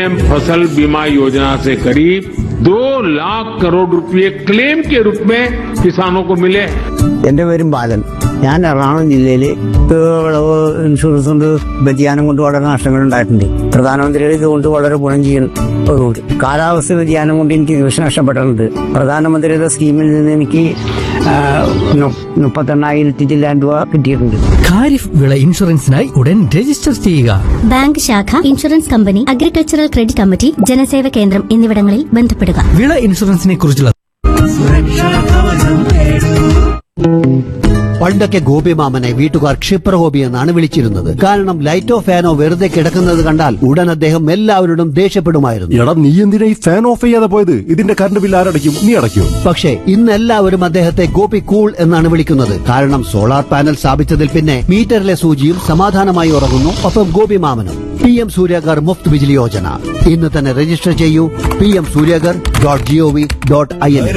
PM फसल बीमा योजना से करीब दो लाख करोड़ रुपए क्लेम के रूप में किसानों को मिले हैं എന്റെ പേരും ബാലൻ ഞാൻ എറണാകുളം ജില്ലയിൽ വിളവ് ഇൻഷുറൻസ് കൊണ്ട് വ്യതിയാനം കൊണ്ട് വളരെ നഷ്ടങ്ങൾ ഉണ്ടായിട്ടുണ്ട് പ്രധാനമന്ത്രിയുടെ ഇതുകൊണ്ട് വളരെ ഗുണം ചെയ്യുന്നുണ്ട് കാലാവസ്ഥ വ്യതിയാനം കൊണ്ട് എനിക്ക് കൃഷി നഷ്ടപ്പെട്ടിട്ടുണ്ട് പ്രധാനമന്ത്രിയുടെ സ്കീമിൽ നിന്ന് എനിക്ക് ആ, നു- മുപ്പത്തെണ്ണായിരത്തി ചില്ലാൻ രൂപ കിട്ടിയിട്ടുണ്ട് ഖാരിഫ് വിള ഇൻഷുറൻസിനായി ഉടൻ രജിസ്റ്റർ ചെയ്യുക ബാങ്ക് ശാഖ insurance company agricultural credit committee ജനസേവ കേന്ദ്രം എന്നിവിടങ്ങളിൽ ബന്ധപ്പെടുക വിള ഇൻഷുറൻസിനെ കുറിച്ചുള്ള പണ്ടൊക്കെ ഗോപിമാമനെ വീട്ടുകാർ ക്ഷിപ്രഗോപി എന്നാണ് വിളിച്ചിരുന്നത് കാരണം ലൈറ്റോ ഫാനോ വെറുതെ കിടക്കുന്നത് കണ്ടാൽ ഉടൻ അദ്ദേഹം എല്ലാവരോടും ദേഷ്യപ്പെടുമായിരുന്നു എടാ നീ എന്തിനാ ഈ ഫാൻ ഓഫ് ചെയ്യാതെ പോയത് ഇതിന്റെ കറണ്ട് ബില്ല് ആരടയ്ക്കും നീ അടയ്ക്കും പക്ഷേ ഇന്ന് എല്ലാവരും അദ്ദേഹത്തെ ഗോപി കൂൾ എന്നാണ് വിളിക്കുന്നത് കാരണം സോളാർ പാനൽ സ്ഥാപിച്ചതിൽ പിന്നെ മീറ്ററിലെ സൂചിയും സമാധാനമായി ഉറങ്ങുന്നു ഒപ്പം ഗോപിമാമനും പി എം സൂര്യഗർ മുഫ്ത് ബിജിലി യോജന ഇന്ന് തന്നെ രജിസ്റ്റർ ചെയ്യൂ P M Suryaghar dot GOV dot I N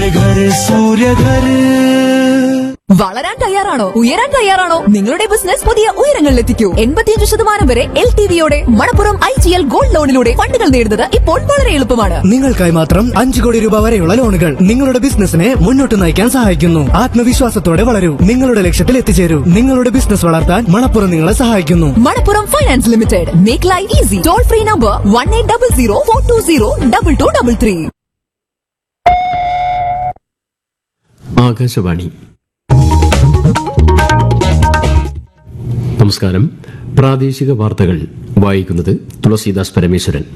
വളരാൻ തയ്യാറാണോ ഉയരാൻ തയ്യാറാണോ നിങ്ങളുടെ ബിസിനസ് പുതിയ ഉയരങ്ങളിലെത്തിക്കൂ എൺപത്തിയഞ്ച് ശതമാനം വരെ എൽ ടി വിയോടെ Manappuram I G L gold ലോണിലൂടെ ഫണ്ടുകൾ നേടുന്നത് ഇപ്പോൾ വളരെ എളുപ്പമാണ് നിങ്ങൾക്കായി മാത്രം അഞ്ചു കോടി രൂപ വരെയുള്ള ലോണുകൾ നിങ്ങളുടെ ബിസിനസിനെ മുന്നോട്ട് നയിക്കാൻ സഹായിക്കുന്നു ആത്മവിശ്വാസത്തോടെ വളരൂ നിങ്ങളുടെ ലക്ഷ്യത്തിൽ എത്തിച്ചേരൂ നിങ്ങളുടെ ബിസിനസ് വളർത്താൻ മണപ്പുറം നിങ്ങളെ സഹായിക്കുന്നു Manappuram finance limited make life easy toll free number one eight double zero four two zero double two double three Akashvani നമസ്കാരം പ്രാദേശിക വാർത്തകൾ വായിക്കുന്നത് തുളസീദാസ് പരമേശ്വരൻ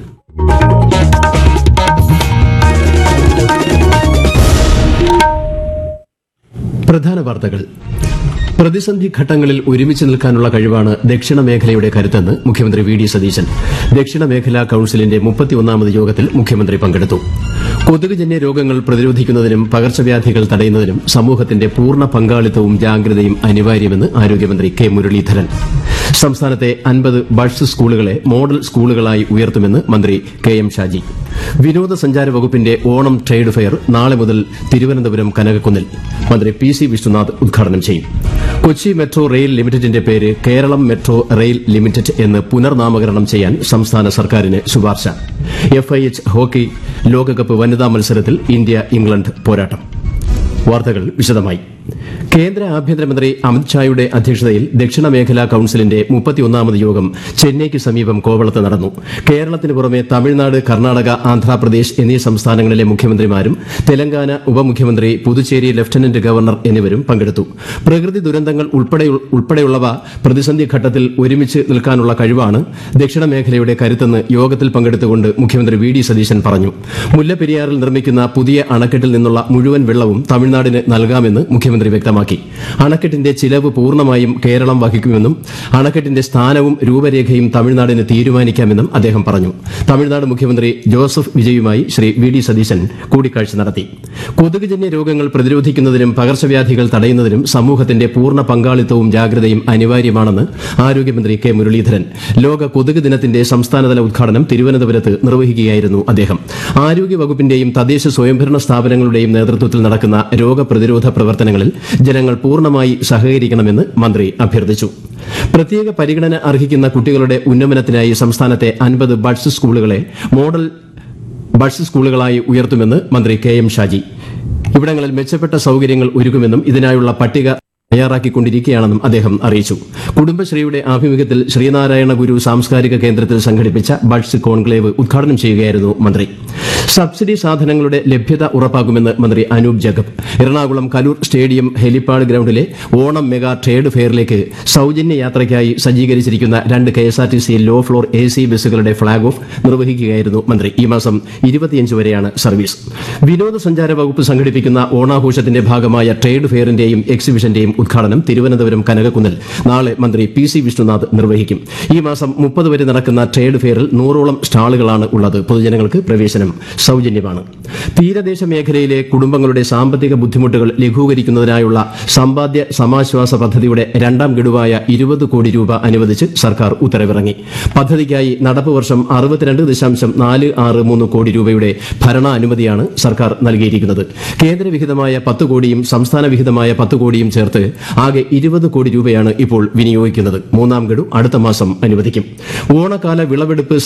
പ്രധാന വാർത്തകൾ പ്രതിസന്ധി ഘട്ടങ്ങളിൽ ഒരുമിച്ച് നിൽക്കാനുള്ള കഴിവാണ് ദക്ഷിണ മേഖലയുടെ കരുത്തെന്ന് മുഖ്യമന്ത്രി വി ഡി സതീശൻ ദക്ഷിണ മേഖലാ കൌൺസിലിന്റെ മുപ്പത്തിയൊന്നാമത് യോഗത്തിൽ മുഖ്യമന്ത്രി പങ്കെടുത്തു കൊതുകുജന്യ രോഗങ്ങൾ പ്രതിരോധിക്കുന്നതിനും പകർച്ചവ്യാധികൾ തടയുന്നതിനും സമൂഹത്തിന്റെ പൂർണ്ണ പങ്കാളിത്തവും ജാഗ്രതയും അനിവാര്യമെന്ന് ആരോഗ്യമന്ത്രി കെ മുരളീധരൻ സംസ്ഥാനത്തെ അൻപത് ബഡ്സ് സ്കൂളുകളെ മോഡൽ സ്കൂളുകളായി ഉയർത്തുമെന്ന് മന്ത്രി കെ എം ഷാജി വിനോദസഞ്ചാര വകുപ്പിന്റെ ഓണം ട്രേഡ് ഫെയർ നാളെ മുതൽ തിരുവനന്തപുരം കനകക്കുന്നിൽ മന്ത്രി പി സി വിഷ്ണുനാഥ് ഉദ്ഘാടനം ചെയ്യും കൊച്ചി മെട്രോ റെയിൽ ലിമിറ്റഡിന്റെ പേര് കേരളം മെട്രോ റെയിൽ ലിമിറ്റഡ് എന്ന് പുനർനാമകരണം ചെയ്യാൻ സംസ്ഥാന സർക്കാരിന് ശുപാർശ എഫ്ഐഎച്ച് ഹോക്കി ലോകകപ്പ് വനിതാ മത്സരത്തിൽ ഇന്ത്യ ഇംഗ്ലണ്ട് പോരാട്ടം വാർത്തകൾ വിശദമായി കേന്ദ്ര ആഭ്യന്തരമന്ത്രി അമിത്ഷായുടെ അധ്യക്ഷതയിൽ ദക്ഷിണ മേഖലാ കൌൺസിലിന്റെ മുപ്പത്തിയൊന്നാമത് യോഗം ചെന്നൈക്ക് സമീപം കോവളത്ത് നടന്നു കേരളത്തിന് പുറമെ തമിഴ്നാട് കർണാടക ആന്ധ്രാപ്രദേശ് എന്നീ സംസ്ഥാനങ്ങളിലെ മുഖ്യമന്ത്രിമാരും തെലങ്കാന ഉപമുഖ്യമന്ത്രി പുതുച്ചേരി ലഫ്റ്റനന്റ് ഗവർണർ എന്നിവരും പങ്കെടുത്തു പ്രകൃതി ദുരന്തങ്ങൾ ഉൾപ്പെടെയു- ഉൾപ്പെടെയുള്ളവ പ്രതിസന്ധി ഘട്ടത്തിൽ ഒരുമിച്ച് നിൽക്കാനുള്ള കഴിവാണ് ദക്ഷിണ മേഖലയുടെ കരുത്തെന്ന് യോഗത്തിൽ പങ്കെടുത്തുകൊണ്ട് മുഖ്യമന്ത്രി വി ഡി സതീശൻ പറഞ്ഞു മുല്ലപ്പെരിയാറിൽ നിർമ്മിക്കുന്ന പുതിയ അണക്കെട്ടിൽ നിന്നുള്ള മുഴുവൻ വെള്ളവും തമിഴ്നാടിന് നൽകാമെന്ന് മുഖ്യമന്ത്രി വ്യക്തമാക്കി അണക്കെട്ടിന്റെ ചിലവ് പൂർണ്ണമായും കേരളം വഹിക്കുമെന്നും അണക്കെട്ടിന്റെ സ്ഥാനവും രൂപരേഖയും തമിഴ്നാടിന് തീരുമാനിക്കാമെന്നും അദ്ദേഹം പറഞ്ഞു തമിഴ്നാട് മുഖ്യമന്ത്രി ജോസഫ് വിജയുമായി ശ്രീ വി ഡി സതീശൻ കൂടിക്കാഴ്ച നടത്തി കൊതുകുജന്യ രോഗങ്ങൾ പ്രതിരോധിക്കുന്നതിനും പകർച്ചവ്യാധികൾ തടയുന്നതിനും സമൂഹത്തിന്റെ പൂർണ്ണ പങ്കാളിത്തവും ജാഗ്രതയും അനിവാര്യമാണെന്ന് ആരോഗ്യമന്ത്രി കെ മുരളീധരൻ ലോക കൊതുക് ദിനത്തിന്റെ സംസ്ഥാനതല ഉദ്ഘാടനം തിരുവനന്തപുരത്ത് നിർവഹിക്കുകയായിരുന്നു അദ്ദേഹം ആരോഗ്യവകുപ്പിന്റെയും തദ്ദേശ സ്വയംഭരണ സ്ഥാപനങ്ങളുടെയും നേതൃത്വത്തിൽ നടക്കുന്ന രോഗപ്രതിരോധ പ്രവർത്തനങ്ങളിൽ ജനങ്ങൾ പൂർണ്ണമായി സഹകരിക്കണമെന്ന് മന്ത്രി അഭ്യർത്ഥിച്ചു പ്രത്യേക പരിഗണന അർഹിക്കുന്ന കുട്ടികളുടെ ഉന്നമനത്തിനായി സംസ്ഥാനത്തെ അൻപത് ബഡ്സ് സ്കൂളുകളെ മോഡൽ ബഡ്സ് സ്കൂളുകളായി ഉയർത്തുമെന്ന് മന്ത്രി കെ എം ഷാജി ഇവിടങ്ങളിൽ മെച്ചപ്പെട്ട സൌകര്യങ്ങൾ ഒരുക്കുമെന്നും ഇതിനായുള്ള പട്ടിക തയ്യാറാക്കിക്കൊണ്ടിരിക്കുകയാണെന്നും അദ്ദേഹം അറിയിച്ചു കുടുംബശ്രീയുടെ ആഭിമുഖ്യത്തിൽ ശ്രീനാരായണ ഗുരു സാംസ്കാരിക കേന്ദ്രത്തിൽ സംഘടിപ്പിച്ച ബഡ്സ് കോൺക്ലേവ് ഉദ്ഘാടനം ചെയ്യുകയായിരുന്നു മന്ത്രി സബ്സിഡി സാധനങ്ങളുടെ ലഭ്യത ഉറപ്പാക്കുമെന്ന് മന്ത്രി അനൂപ് ജഗബ് എറണാകുളം കലൂർ സ്റ്റേഡിയം ഹെലിപ്പാഡ് ഗ്രൌണ്ടിലെ ഓണം മെഗാ ട്രേഡ് ഫെയറിലേക്ക് സൌജന്യ യാത്രയ്ക്കായി സജ്ജീകരിച്ചിരിക്കുന്ന രണ്ട് K S R T C low floor A C ബസ്സുകളുടെ ഫ്ളാഗ് ഓഫ് നിർവഹിക്കുകയായിരുന്നു മന്ത്രി ഈ മാസം ഇരുപത്തിയഞ്ച് വരെയാണ് സർവീസ് വിനോദസഞ്ചാര വകുപ്പ് സംഘടിപ്പിക്കുന്ന ഓണാഘോഷത്തിന്റെ ഭാഗമായ ട്രേഡ് ഫെയറിന്റെയും എക്സിബിഷന്റെയും ഉദ്ഘാടനം തിരുവനന്തപുരം കനകക്കുന്നിൽ നാളെ മന്ത്രി പി സി വിഷ്ണുനാഥ് നിർവഹിക്കും ഈ മാസം മുപ്പത് വരെ നടക്കുന്ന ട്രേഡ് ഫെയറിൽ നൂറോളം സ്റ്റാളുകളാണ് ഉള്ളത് പൊതുജനങ്ങൾക്ക് പ്രവേശനം സൌജന്യമാണ് തീരദേശ മേഖലയിലെ കുടുംബങ്ങളുടെ സാമ്പത്തിക ബുദ്ധിമുട്ടുകൾ ലഘൂകരിക്കുന്നതിനായുള്ള സമ്പാദ്യ സമാശ്വാസ പദ്ധതിയുടെ രണ്ടാം ഗഡുവായ ഇരുപത് കോടി രൂപ അനുവദിച്ച് സർക്കാർ ഉത്തരവിറങ്ങി പദ്ധതിക്കായി നടപ്പ് വർഷം അറുപത്തിരണ്ട് ദശാംശം നാല് ആറ് മൂന്ന് കോടി രൂപയുടെ ഭരണാനുമതിയാണ് സർക്കാർ നൽകിയിരിക്കുന്നത് കേന്ദ്രവിഹിതമായ പത്ത് കോടിയും സംസ്ഥാന വിഹിതമായ പത്ത് കോടിയും ചേർത്ത് ആകെ ഇരുപത് കോടി രൂപയാണ് ഇപ്പോൾ വിനിയോഗിക്കുന്നത് മൂന്നാം ഗഡു അടുത്ത മാസം അനുവദിക്കും ഓണക്കാല വിളവെടുപ്പ്